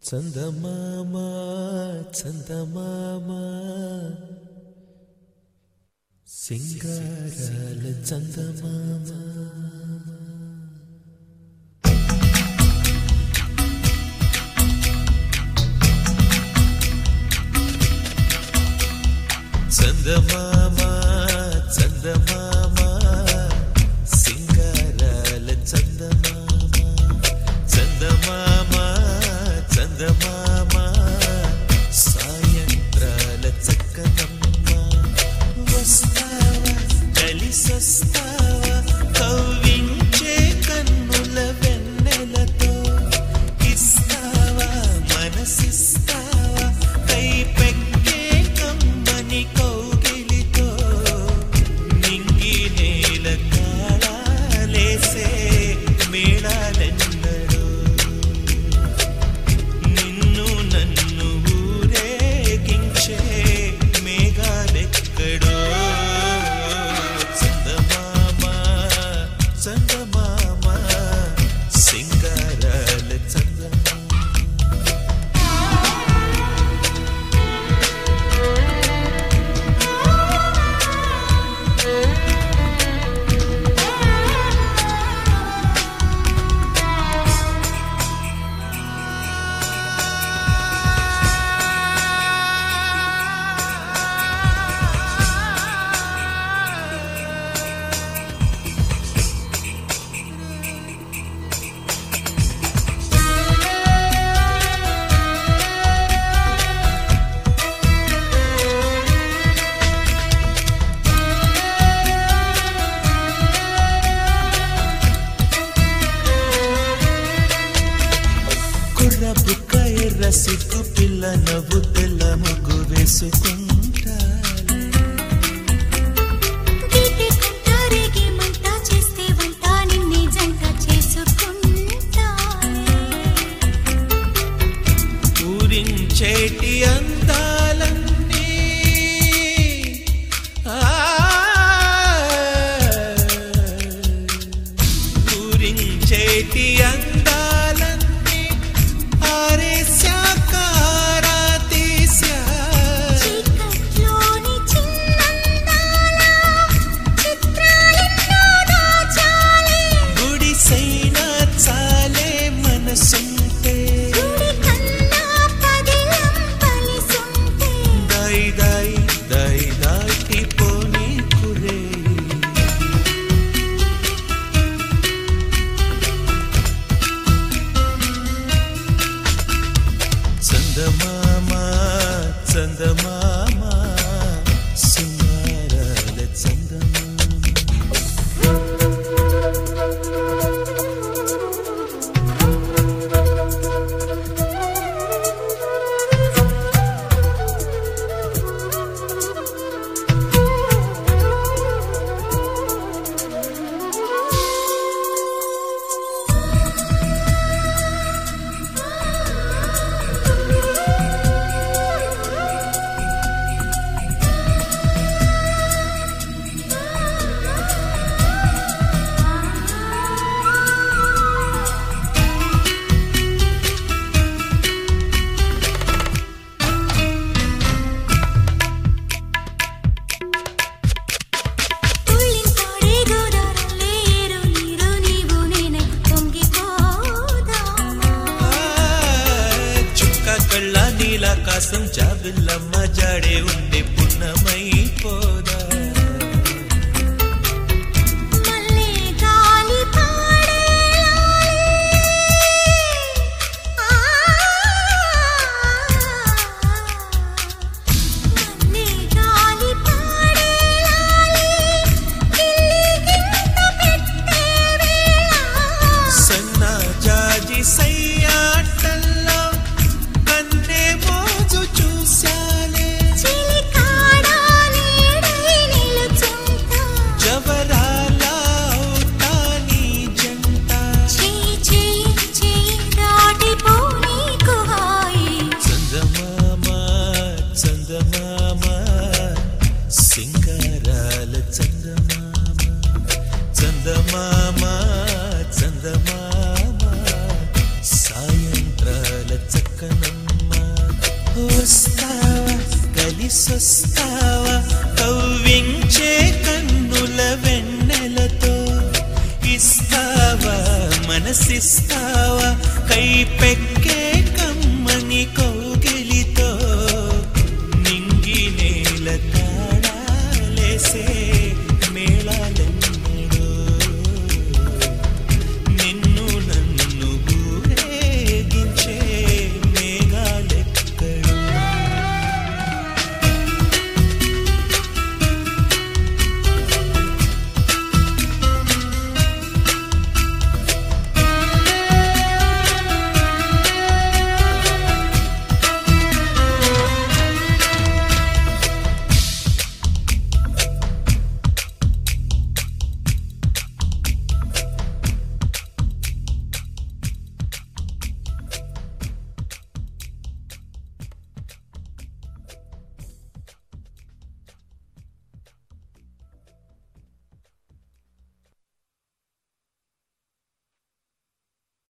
చందమామ చందమామ సింగారాల చందమామ చందమామ చందమామ సింగారాల చందమామ చందమామ చందమామ సాయంత్రాల చక్కనమ్మ వస్తావా కలిసొస్తావా కవ్వించే కన్నుల వెన్నెలతో ఇస్తావా మనసిస్తావా కై పెక్కే కమ్మని కౌగిలితో నింగి నేల కాళాలేసే మేళాలెన్నడో నిన్ను నన్ను ఊరేగించే మేఘాలెక్కడో చందమామ చందమామ సింగారాల చందమామ కుర్ర బుక్క ఎర్ర సిగ్గు పిల్ల నవ్వు తెల్ల ముగ్గు వేసుకుంటాలే గీతే కంట రేగే మంట చేస్తే వంట నిన్నే జంట చేసుకుంటానే పూరించేటి అందాలన్నీ ఆ, పూరించేటి అందాలన్నీ ఆరేశాకారా తీశా చీకట్లోని చిన్నందాల చిత్రాలెన్నో దాచాలే గుడిసైనా చాలే మనసుంటే గుడి కన్నా పదిలం పలిసుంటే దాయి దాయి దాయి దాటి పోనీ కురే చందమామ చందమామ సుమారాల చందమామ తుళ్ళింతాడే గోదారల్లే ఏరు నీరు నీవు నేనై పొంగిపోదామా చుక్క కళ్ళ నీలాకాశం జాబిల్లమ్మ జాడే ఉండే పున్నమై పోదా మల్లె గాలి పాడేలాలి ఆ మల్లె గాలి పాడేలాలి గిల్లిగింత పెట్టే వేళ సన్న జాజి సయ్యాటల్లో కన్నే మోజు చూశాలే చిలికాడా నీడై వస్తావా కలిసొస్తావా కవ్వించే కన్నుల వెన్నెలతో ఇస్తావా మనసిస్తావా కైపెక్క